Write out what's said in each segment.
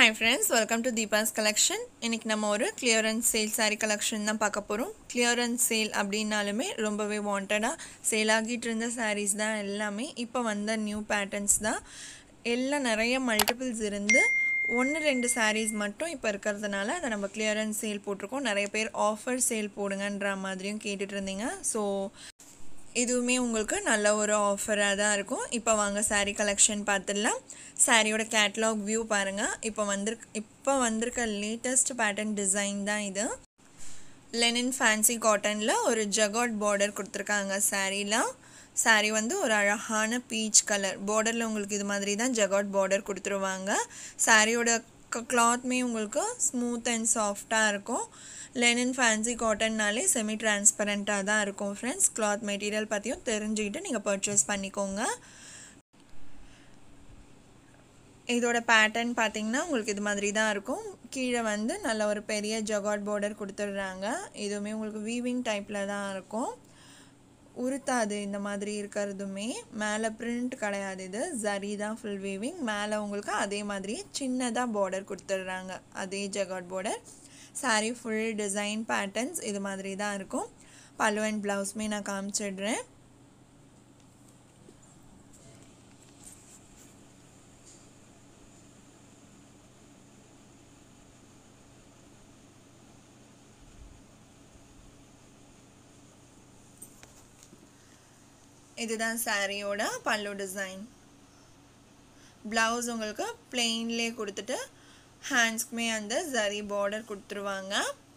hi friends welcome to Deepa's collection இன்றைக்கி நம்ம ஒரு கிளியரன்ஸ் சேல் saree கலெக்ஷன் தான் பார்க்க போகிறோம் கிளியரன்ஸ் சேல் அப்படின்னாலுமே ரொம்பவே வாண்டடாக சேல் ஆகிட்டு இருந்த sarees தான் எல்லாமே இப்போ வந்த நியூ பேட்டர்ன்ஸ் தான் எல்லாம் நிறைய மல்டிபிள்ஸ் இருந்து ஒன்று ரெண்டு sarees மட்டும் இப்போ இருக்கிறதுனால அதை நம்ம கிளியரன்ஸ் சேல் போட்டிருக்கோம் நிறைய பேர் ஆஃபர் சேல் போடுங்கன்ற மாதிரியும் கேட்டுட்டு இருந்தீங்க ஸோ இதுவுமே உங்களுக்கு நல்ல ஒரு ஆஃபராக தான் இருக்கும் இப்போ வாங்க saree கலெக்ஷன் பார்த்துடலாம் சாரியோட கேட்லாக் வியூ பாருங்கள் இப்போ வந்திருக்க இப்போ வந்திருக்க லேட்டஸ்ட் பேட்டர்ன் டிசைன் தான் இது லெனின் ஃபேன்சி காட்டனில் ஒரு ஜகாட் பார்டர் கொடுத்துருக்காங்க சாரீல சாரீ வந்து ஒரு அழகான பீச் கலர் பார்டரில் உங்களுக்கு இது மாதிரி தான் ஜகாட் பார்டர் கொடுத்துருவாங்க சாரியோட கிளாத்மே உங்களுக்கு ஸ்மூத் அண்ட் சாஃப்டாக இருக்கும் லெனின் ஃபேன்சி காட்டன்னாலே செமி டிரான்ஸ்பரண்ட்டாக தான் இருக்கும் ஃப்ரெண்ட்ஸ் கிளாத் மெட்டீரியல் பற்றியும் தெரிஞ்சுக்கிட்டு நீங்கள் பர்ச்சேஸ் பண்ணிக்கோங்க இதோட பேட்டர்ன் பார்த்தீங்கன்னா உங்களுக்கு இது மாதிரி தான் இருக்கும் கீழே வந்து நல்ல ஒரு பெரிய ஜகாட் பார்டர் கொடுத்துட்றாங்க இதுவுமே உங்களுக்கு வீவிங் டைப்பில் தான் இருக்கும் உருத்தாது இந்த மாதிரி இருக்கிறதுமே மேலே பிரிண்ட் கிடையாது இது ஜரி தான் ஃபுல் வீவிங் மேலே உங்களுக்கு அதே மாதிரி சின்னதாக பார்டர் கொடுத்துட்றாங்க அதே jacquard border sari full design patterns இது மாதிரி தான் இருக்கும் பல்லு அண்ட் ப்ளவுஸுமே நான் காமிச்சிடுறேன் இதுதான் சாரியோட பல்லு டிசைன் ப்ளவுஸ் உங்களுக்கு பிளெயின்லே கொடுத்துட்டு ஹேண்ட்ஸ்க்குமே அந்த ஜரி பார்டர் கொடுத்துருவாங்க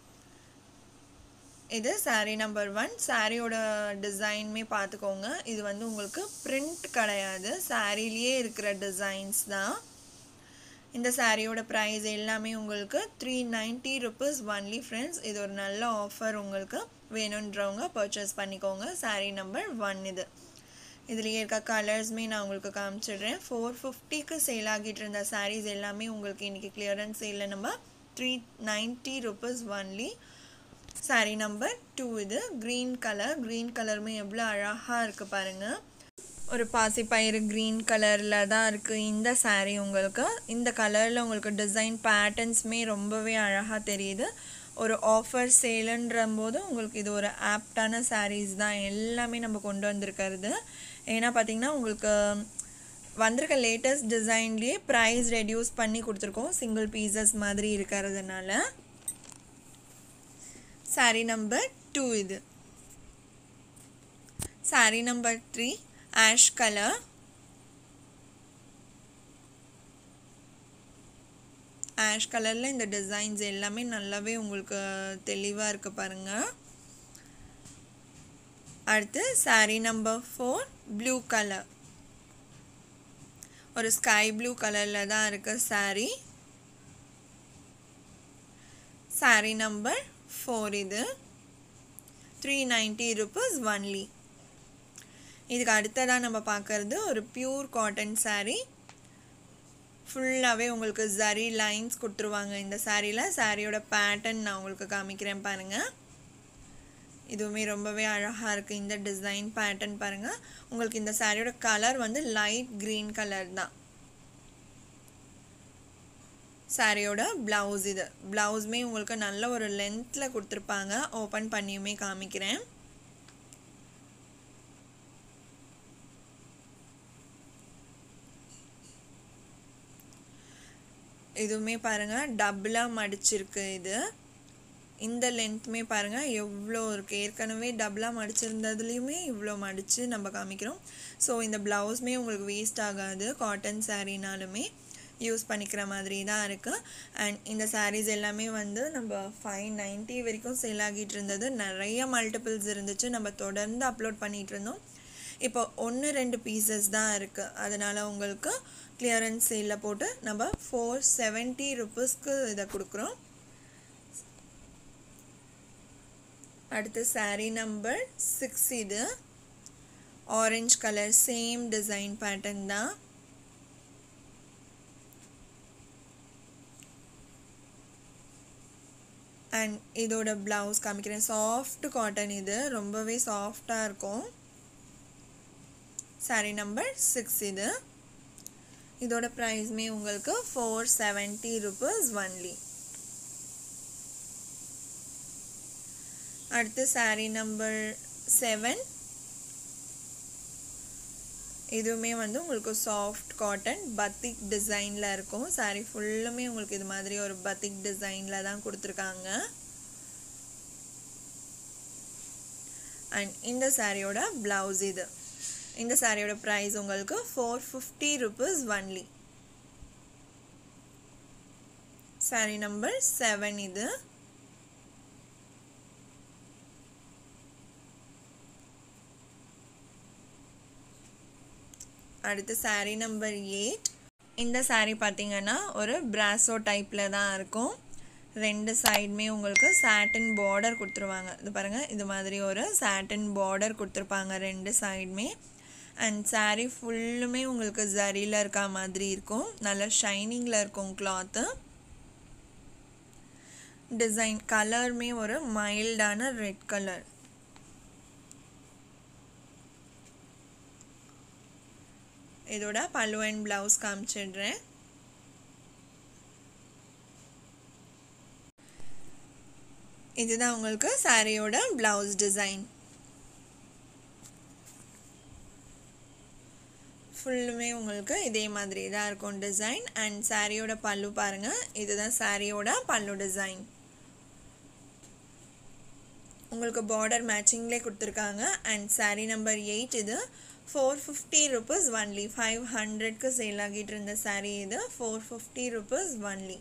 இது சாரீ நம்பர் ஒன் சாரியோட டிசைனுமே பார்த்துக்கோங்க இது வந்து உங்களுக்கு பிரிண்ட் கிடையாது சாரிலேயே இருக்கிற டிசைன்ஸ் தான் இந்த சாரியோட ப்ரைஸ் எல்லாமே உங்களுக்கு three ninety rupees only friends இது ஒரு நல்ல ஆஃபர் உங்களுக்கு வேணுன்றவங்க பர்ச்சேஸ் பண்ணிக்கோங்க சாரீ நம்பர் ஒன் இது இதுலேயே இருக்க கலர்ஸுமே நான் உங்களுக்கு காமிச்சிடுறேன் ஃபோர் ஃபிஃப்டிக்கு சேல் ஆகிட்டு இருந்த சாரீஸ் எல்லாமே உங்களுக்கு இன்றைக்கி கிளியரன்ஸ் சேலில் நம்ம three ninety rupees only sari number two இது க்ரீன் கலர் க்ரீன் கலருமே எவ்வளோ அழகாக இருக்குது பாருங்கள் ஒரு பாசிப்பயிறு க்ரீன் கலரில் தான் இருக்குது இந்த சாரீ உங்களுக்கு இந்த கலரில் உங்களுக்கு டிசைன் பேட்டர்ன்ஸுமே ரொம்பவே அழகாக தெரியுது ஒரு ஆஃபர் சேலுன்ற போது உங்களுக்கு இது ஒரு ஆப்டான சாரீஸ் தான் எல்லாமே நம்ம கொண்டு வந்திருக்கிறது ஏன்னா பார்த்திங்கன்னா உங்களுக்கு வந்திருக்க லேட்டஸ்ட் டிசைன்லேயே ப்ரைஸ் ரெடியூஸ் பண்ணி கொடுத்துருக்கோம் சிங்கிள் பீசஸ் மாதிரி இருக்கிறதுனால சாரீ நம்பர் டூ இது sari number three ash colour ash கலரில் இந்த டிசைன்ஸ் எல்லாமே நல்லாவே உங்களுக்கு தெளிவாக இருக்கு பாருங்கள் அடுத்து sari number four blue colour ஒரு ஸ்கை ப்ளூ கலரில் தான் இருக்கு சாரீ சாரீ நம்பர் ஃபோர் இது த்ரீ நைன்ட்டி ருபீஸ் ஒன்லி இதுக்கு அடுத்ததாக நம்ம பார்க்குறது ஒரு பியூர் காட்டன் சாரீ ஃபுல்லாகவே உங்களுக்கு ஜரி லைன்ஸ் கொடுத்துருவாங்க இந்த சாரியில் சாரியோட பேட்டர்ன் நான் உங்களுக்கு காமிக்கிறேன் பாருங்கள் இதுவுமே ரொம்பவே அழகாக இருக்குது இந்த டிசைன் பேட்டர்ன் பாருங்கள் உங்களுக்கு இந்த சாரியோட கலர் வந்து லைட் க்ரீன் கலர் தான் சாரியோட ப்ளவுஸ் இது ப்ளவுஸுமே உங்களுக்கு நல்ல ஒரு லென்த்தில் கொடுத்துருப்பாங்க ஓப்பன் பண்ணியுமே காமிக்கிறேன் இதுவுமே பாருங்கள் டபுளாக மடிச்சிருக்கு இது இந்த லென்த்துமே பாருங்கள் எவ்வளோ இருக்குது ஏற்கனவே டபுளாக மடிச்சிருந்ததுலேயுமே இவ்வளோ மடித்து நம்ம காமிக்கிறோம் ஸோ இந்த ப்ளவுஸுமே உங்களுக்கு வேஸ்ட் ஆகாது காட்டன் சாரீனாலுமே யூஸ் பண்ணிக்கிற மாதிரி தான் இருக்குது அண்ட் இந்த சாரீஸ் எல்லாமே வந்து நம்ம ஃபைவ் நைன்ட்டி வரைக்கும் சேல் ஆகிட்டு இருந்தது நிறைய மல்டிபிள்ஸ் இருந்துச்சு நம்ம தொடர்ந்து அப்லோட் பண்ணிகிட்டு இருந்தோம் இப்போ ஒன்று ரெண்டு பீசஸ் தான் இருக்குது அதனால் உங்களுக்கு கிளியரன்ஸ் சேலில் போட்டு நம்ம ஃபோர் செவன்ட்டி ருபீஸ்க்கு இதை கொடுக்குறோம் அடுத்து சாரீ நம்பர் சிக்ஸ் இது orange colour same design pattern தான் அண்ட் இதோட ப்ளவுஸ் காமிக்கிறேன் சாஃப்ட் காட்டன் இது ரொம்பவே சாஃப்டாக இருக்கும் சாரீ நம்பர் சிக்ஸ் இது இதோட ப்ரைஸ்மே உங்களுக்கு ஃபோர் செவன்ட்டி ருபீஸ் ஒன்லி அடுத்து சாரீ நம்பர் செவன் இதுவுமே வந்து உங்களுக்கு சாஃப்ட் காட்டன் பத்திக் டிசைனில் இருக்கும் சாரீ ஃபுல்லுமே உங்களுக்கு இது மாதிரி ஒரு பத்திக் டிசைனில் தான் கொடுத்துருக்காங்க அண்ட் இந்த சாரியோட ப்ளவுஸ் இது இந்த சாரியோட ப்ரைஸ் உங்களுக்கு four fifty rupees only sari number seven இது அடுத்து சாரீ நம்பர் எயிட் இந்த சாரீ பார்த்தீங்கன்னா ஒரு பிராசோ டைப்பில் தான் இருக்கும் ரெண்டு சைடுமே உங்களுக்கு சாட்டின் பார்டர் கொடுத்துருவாங்க இது பாருங்கள் இது மாதிரி ஒரு சாட்டின் பார்டர் கொடுத்துருப்பாங்க ரெண்டு சைடுமே அண்ட் சாரீ ஃபுல்லுமே உங்களுக்கு ஜரியில் இருக்கா மாதிரி இருக்கும் நல்லா ஷைனிங்கில் இருக்கும் கிளாத்து டிசைன் கலருமே ஒரு மைல்டான ரெட் கலர் இதோட பல்லு அண்ட் ப்ளவுஸ் காமிச்சிடுறேன் இதுதான் உங்களுக்கு சாரியோட ப்ளவுஸ் டிசைன் ஃபுல்லுமே உங்களுக்கு இதே மாதிரி தான் இருக்கும் டிசைன் அண்ட் சாரியோட பல்லு பாருங்கள் இதுதான் சாரியோட பல்லு டிசைன் உங்களுக்கு பார்டர் மேட்சிங்லேயே கொடுத்துருக்காங்க அண்ட் சாரீ நம்பர் எயிட் இது four fifty rupees only five ஹண்ட்ரட்க்கு சேல் ஆகிட்டு இருந்த சாரீ இது ஃபோர் ஃபிஃப்டி ருபீஸ் ஒன்லி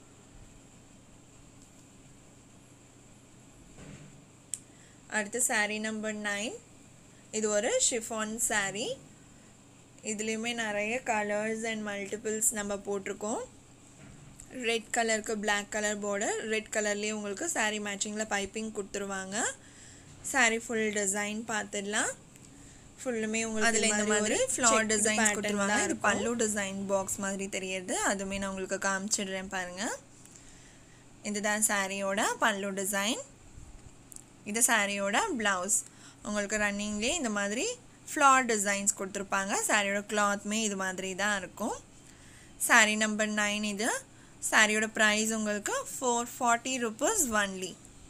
அடுத்து சாரீ நம்பர் நைன் இது ஒரு ஷிஃபான் சாரீ இதுலேயுமே நிறைய கலர்ஸ் அண்ட் மல்டிபிள்ஸ் நம்ம போட்டிருக்கோம் ரெட் கலருக்கு பிளாக் கலர் பார்டர் ரெட் கலர்லேயே உங்களுக்கு சாரீ மேட்சிங்கில் பைப்பிங் கொடுத்துருவாங்க சாரீ ஃபுல் டிசைன் பார்த்துடலாம் ஃபுல்லுமே உங்களுக்கு அதில் இந்த மாதிரி ஃப்ளார் டிசைன் கொடுத்துருவாங்க இது பல்லு டிசைன் பாக்ஸ் மாதிரி தெரியுது அதுவுமே நான் உங்களுக்கு காமிச்சிடுறேன் பாருங்கள் இதுதான் சாரியோட பல்லு டிசைன் இது சாரியோட ப்ளவுஸ் உங்களுக்கு ரன்னிங்லேயே இந்த மாதிரி ஃப்ளார் டிசைன்ஸ் கொடுத்துருப்பாங்க சாரியோட கிளாத்துமே இது மாதிரி தான் இருக்கும் சாரீ நம்பர் நைன் இது சாரியோட ப்ரைஸ் உங்களுக்கு ஃபோர் ஃபார்ட்டி ருபீஸ் ஒன்லி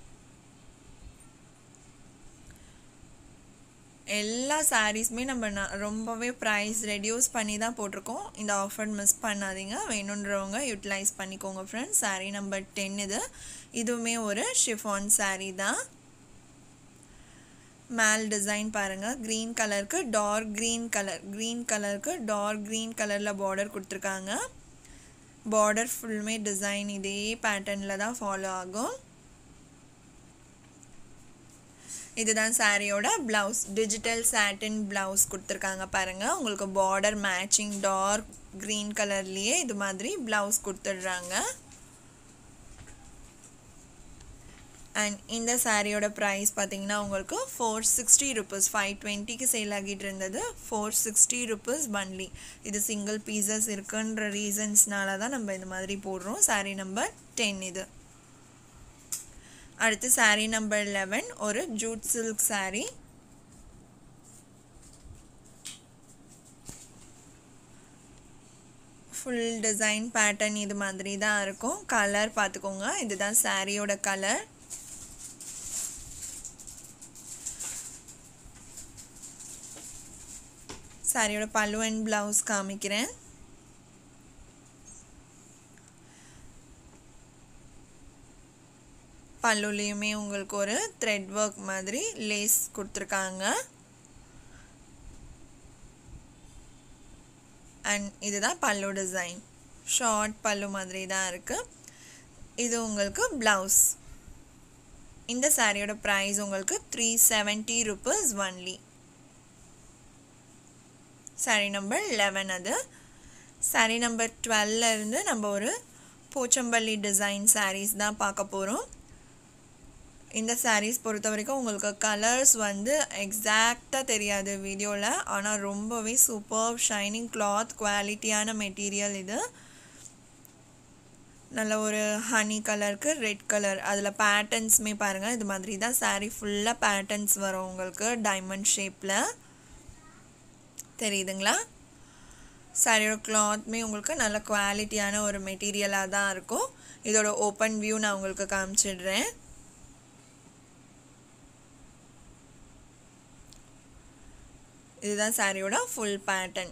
எல்லா சாரீஸுமே நம்ம ரொம்பவே ப்ரைஸ் ரெடியூஸ் பண்ணி தான் போட்டிருக்கோம் இந்த ஆஃபர் மிஸ் பண்ணாதீங்க வேணுன்றவங்க யூட்டிலைஸ் பண்ணிக்கோங்க ஃப்ரெண்ட்ஸ் சாரீ நம்பர் டென் இது இதுவுமே ஒரு ஷிஃபான் சாரீ தான் மேல் டிசைன் பாருங்கள் க்ரீன் கலருக்கு டார்க் க்ரீன் கலர் க்ரீன் கலருக்கு டார்க் க்ரீன் கலரில் பார்டர் கொடுத்துருக்காங்க பார்டர் ஃபுல்லுமே டிசைன் இதே பேட்டர்னில் தான் ஃபாலோ ஆகும் இதுதான் சாரியோட ப்ளவுஸ் டிஜிட்டல் சாட்டின் ப்ளவுஸ் கொடுத்துருக்காங்க பாருங்கள் உங்களுக்கு பார்டர் மேட்சிங் டார்க் க்ரீன் கலர்லேயே இது மாதிரி ப்ளவுஸ் கொடுத்துட்றாங்க அண்ட் இந்த சாரியோட ப்ரைஸ் பார்த்தீங்கன்னா உங்களுக்கு ஃபோர் சிக்ஸ்டி ருபீஸ் ஃபைவ் டுவெண்ட்டிக்கு சேல் ஆகிட்டு இருந்தது ஃபோர் சிக்ஸ்டி ருபீஸ் ஒன்லி இது சிங்கிள் பீசஸ் இருக்குன்ற ரீசன்ஸ்னால தான் நம்ம இந்த மாதிரி போடுறோம் சாரீ நம்பர் டென் இது அடுத்து சாரீ நம்பர் லெவன் ஒரு jute silk sari full design pattern இது மாதிரி தான் இருக்கும் கலர் பார்த்துக்கோங்க இதுதான் சாரியோட கலர் சாரியோட பல்லு அண்ட் ப்ளவுஸ் காமிக்கிறேன் பல்லுலேயுமே உங்களுக்கு ஒரு த்ரெட் ஒர்க் மாதிரி லேஸ் கொடுத்துருக்காங்க அண்ட் இதுதான் பல்லு டிசைன் ஷார்ட் பல்லு மாதிரி தான் இருக்குது இது உங்களுக்கு ப்ளவுஸ் இந்த சாரியோட ப்ரைஸ் உங்களுக்கு three seventy rupees only sari number eleven அது சாரி நம்பர் டுவெல்லேருந்து நம்ம ஒரு போச்சம்பள்ளி டிசைன் சாரீஸ் தான் பார்க்க போகிறோம் இந்த சாரீஸ் பொறுத்த வரைக்கும் உங்களுக்கு கலர்ஸ் வந்து எக்ஸாக்டாக தெரியாது வீடியோவில் ஆனால் ரொம்பவே சூப்பர் ஷைனிங் கிளாத் குவாலிட்டியான மெட்டீரியல் இது நல்ல ஒரு ஹனி கலருக்கு ரெட் கலர் அதில் பேட்டர்ன்ஸுமே பாருங்கள் இது மாதிரி தான் சாரீ ஃபுல்லாக பேட்டர்ன்ஸ் வரும் உங்களுக்கு டைமண்ட் ஷேப்பில் தெரியுதுங்களா சாரியோட கிளாத்மே உங்களுக்கு நல்ல குவாலிட்டியான ஒரு மெட்டீரியலாக தான் இருக்கும் இதோட ஓப்பன் வியூ நான் உங்களுக்கு காமிச்சிடுறேன் இதுதான் சாரியோட ஃபுல் பேட்டர்ன்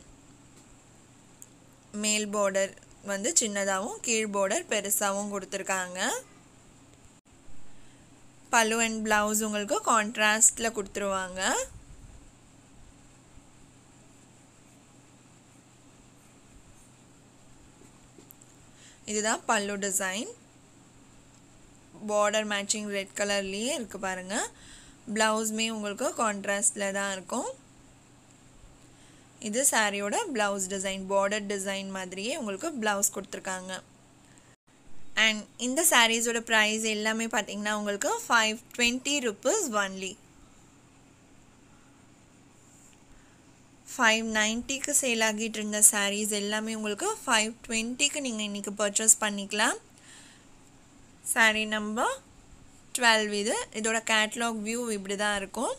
மேல் பார்டர் வந்து சின்னதாகவும் கீழ் பார்டர் பெருசாகவும் கொடுத்துருக்காங்க பல்லு அண்ட் ப்ளவுஸ் உங்களுக்கு கான்ட்ராஸ்டில் கொடுத்துருவாங்க இதுதான் pallu design border matching red கலர்லேயே இருக்குது பாருங்கள் ப்ளவுஸுமே உங்களுக்கு கான்ட்ராஸ்டில் தான் இருக்கும் இது சாரியோட ப்ளவுஸ் டிசைன் பார்டர் டிசைன் மாதிரியே உங்களுக்கு ப்ளவுஸ் கொடுத்துருக்காங்க அண்ட் இந்த சாரீஸோட ப்ரைஸ் எல்லாமே பார்த்தீங்கன்னா உங்களுக்கு five twenty rupees only five நைன்ட்டிக்கு சேல் ஆகிட்டு இருந்த சாரீஸ் எல்லாமே உங்களுக்கு ஃபைவ் டுவெண்ட்டிக்கு நீங்கள் இன்றைக்கி பர்ச்சேஸ் பண்ணிக்கலாம் சாரீ நம்பர் டுவெல் இது இதோட கேட்லாக் வியூ இப்படி தான் இருக்கும்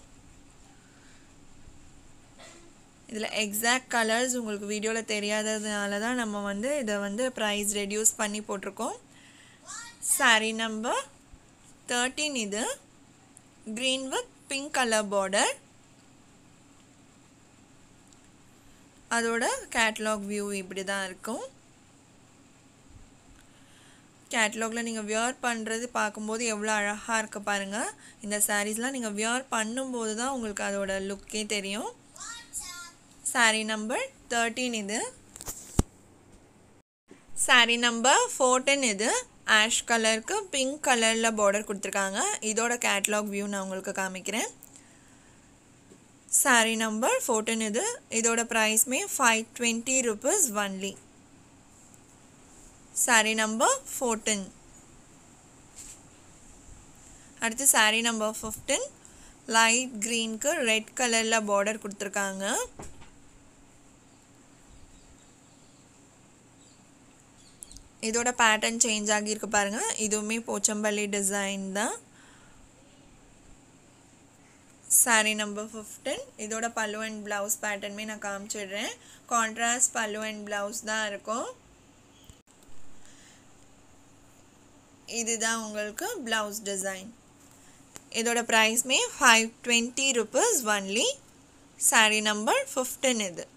இதில் எக்ஸாக்ட் கலர்ஸ் உங்களுக்கு வீடியோவில் தெரியாததுனால தான் நம்ம வந்து இதை வந்து ப்ரைஸ் ரெடியூஸ் பண்ணி போட்டிருக்கோம் சாரீ நம்பர் தேர்ட்டீன் இது green with pink colour border அதோட கேட்லாக் வியூ இப்படி தான் இருக்கும் கேட்லாகில் நீங்கள் வியர் பண்ணுறது பார்க்கும்போது எவ்வளோ அழகாக இருக்க பாருங்கள் இந்த சாரீஸ்லாம் நீங்கள் வியர் பண்ணும்போது தான் உங்களுக்கு அதோட லுக்கே தெரியும் சாரீ நம்பர் தேர்ட்டீன் இது சாரீ நம்பர் ஃபோர்டீன் இது ஆஷ் கலருக்கு பிங்க் கலரில் பார்டர் கொடுத்துருக்காங்க இதோட கேட்லாக் வியூ நான் உங்களுக்கு காமிக்கிறேன் சாரீ நம்பர் ஃபோர்டீன் இது இதோட ப்ரைஸ்மே five twenty rupees only sari number fourteen அடுத்து சாரீ நம்பர் ஃபிஃப்டீன் லைட் க்ரீனுக்கு ரெட் கலரில் பார்டர் கொடுத்துருக்காங்க இதோட பேட்டர்ன் சேஞ்ச் ஆகியிருக்கு பாருங்கள் இதுவுமே போச்சம்பள்ளி டிசைன் தான் சாரீ நம்பர் ஃபிஃப்டீன் இதோட பல்லு அண்ட் ப்ளவுஸ் பேட்டர்னுமே நான் காமிச்சிடுறேன் கான்ட்ராஸ்ட் பல்லு அண்ட் ப்ளவுஸ் தான் இருக்கும் இதுதான் உங்களுக்கு ப்ளவுஸ் டிசைன் இதோட ப்ரைஸ்மே five twenty rupees only sari number fifteen இது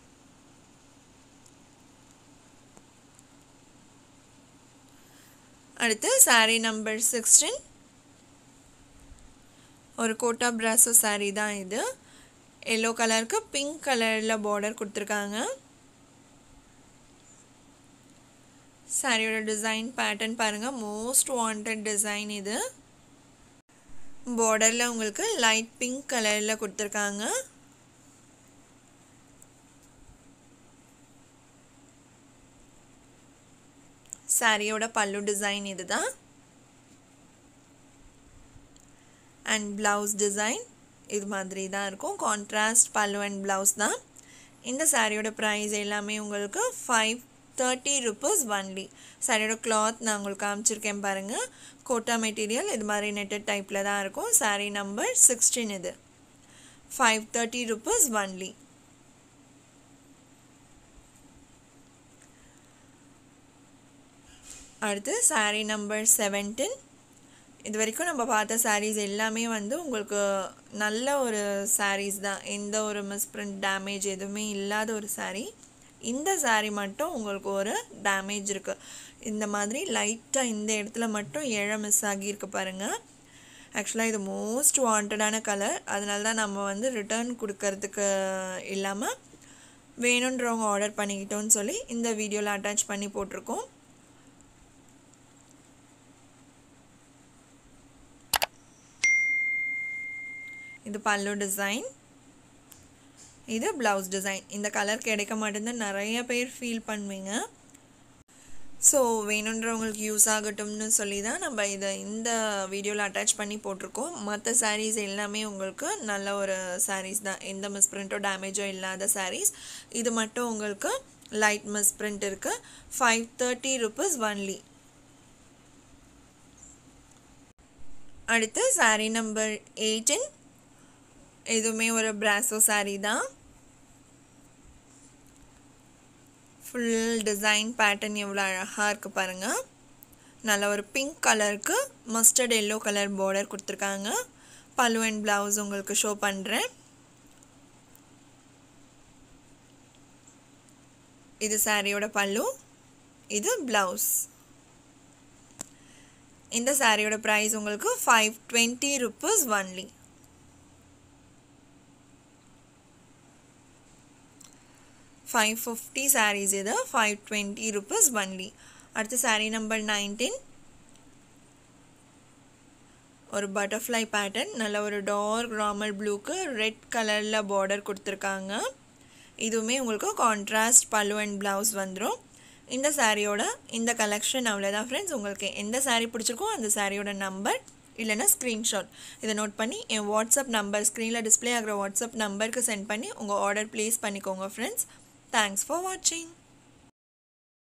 அடுத்து சாரீ நம்பர் சிக்ஸ்டீன் ஒரு கோட்டா பிராசோ சாரீ தான் இது எல்லோ கலருக்கு பிங்க் கலரில் பார்டர் கொடுத்துருக்காங்க சாரியோட டிசைன் பேட்டர்ன் பாருங்கள் மோஸ்ட் வாண்டட் டிசைன் இது பார்டரில் உங்களுக்கு லைட் பிங்க் கலரில் கொடுத்துருக்காங்க சாரியோட பல்லு டிசைன் இது தான் அண்ட் ப்ளவுஸ் டிசைன் இது மாதிரி தான் இருக்கும் கான்ட்ராஸ்ட் பல்லு அண்ட் ப்ளவுஸ் தான் இந்த சாரியோட ப்ரைஸ் எல்லாமே உங்களுக்கு ஃபைவ் தேர்ட்டி ருபீஸ் ஒன்லி சாரியோட கிளாத் நான் உங்களுக்கு காமிச்சிருக்கேன் பாருங்கள் கோட்டா மெட்டீரியல் இது மாதிரி நெட்டட் டைப்பில் தான் இருக்கும் சாரீ நம்பர் சிக்ஸ்டீன் இது ஃபைவ் தேர்ட்டி ருபீஸ் ஒன்லி அடுத்து சாரீ நம்பர் செவன்டீன் இது வரைக்கும் நம்ம பார்த்த சாரீஸ் எல்லாமே வந்து உங்களுக்கு நல்ல ஒரு சாரீஸ் தான் எந்த ஒரு மிஸ்பிரிண்ட் டேமேஜ் எதுவுமே இல்லாத ஒரு சாரீ இந்த சாரீ மட்டும் உங்களுக்கு ஒரு டேமேஜ் இருக்குது இந்த மாதிரி லைட்டாக இந்த இடத்துல மட்டும் இழை மிஸ் ஆகியிருக்கு பாருங்கள் ஆக்சுவலாக இது மோஸ்ட் வாண்டடான கலர் அதனால தான் நம்ம வந்து ரிட்டர்ன் கொடுக்கறதுக்கு இல்லாமல் வேணுன்றவங்க ஆர்டர் பண்ணிக்கிட்டோன்னு சொல்லி இந்த வீடியோவில் அட்டாச் பண்ணி போட்டிருக்கோம் இது பல்லு டிசைன் இது ப்ளவுஸ் டிசைன் இந்த கலர் கிடைக்க மாட்டேங்குது நிறைய பேர் ஃபீல் பண்ணுவீங்க ஸோ வேணுன்றவங்களுக்கு யூஸ் ஆகட்டும்னு சொல்லி தான் நம்ம இதை இந்த வீடியோவில் அட்டாச் பண்ணி போட்டிருக்கோம் மற்ற சாரீஸ் எல்லாமே உங்களுக்கு நல்ல ஒரு சாரீஸ் தான் எந்த மிஸ்பிரிண்ட்டோ டேமேஜோ இல்லாத சாரீஸ் இது மட்டும் உங்களுக்கு லைட் மிஸ்பிரிண்ட் இருக்குது ஃபைவ் தேர்ட்டி ருபீஸ் ஒன்லி அடுத்து சாரீ நம்பர் எயிட்டின் இதுவுமே ஒரு பிராசோ சாரீ தான் ஃபுல் டிசைன் பேட்டர்ன் எவ்வளோ அழகாக இருக்குது பாருங்கள் நல்ல ஒரு பிங்க் கலருக்கு மஸ்டர்ட் எல்லோ கலர் பார்டர் கொடுத்துருக்காங்க பல்லு அண்ட் ப்ளவுஸ் உங்களுக்கு ஷோ பண்ணுறேன் இது சாரியோட பல்லு இது ப்ளவுஸ் இந்த சாரியோட ப்ரைஸ் உங்களுக்கு five twenty rupees only five fifty saris இது ஃபைவ் டுவெண்ட்டி ருப்பீஸ் ஒன்லி அடுத்த சாரீ நம்பர் நைன்டீன் ஒரு பட்டர்ஃப்ளை பேட்டர்ன் நல்ல ஒரு டார்க் ராமல் ப்ளூக்கு ரெட் கலரில் பார்டர் கொடுத்துருக்காங்க இதுவுமே உங்களுக்கு கான்ட்ராஸ்ட் பல்லு அண்ட் ப்ளவுஸ் வந்துடும் இந்த சாரியோட இந்த கலெக்ஷன் அவ்வளோதான் ஃப்ரெண்ட்ஸ் உங்களுக்கு எந்த சாரீ பிடிச்சிருக்கோ அந்த சாரியோட நம்பர் இல்லைனா ஸ்க்ரீன்ஷாட் இதை நோட் பண்ணி என் வாட்ஸ்அப் நம்பர் ஸ்க்ரீனில் டிஸ்பிளே ஆகிற வாட்ஸ்அப் நம்பருக்கு சென்ட் பண்ணி உங்கள் ஆர்டர் ப்ளேஸ் பண்ணிக்கோங்க ஃப்ரெண்ட்ஸ் தேங்க்ஸ் ஃபார் வாட்சிங்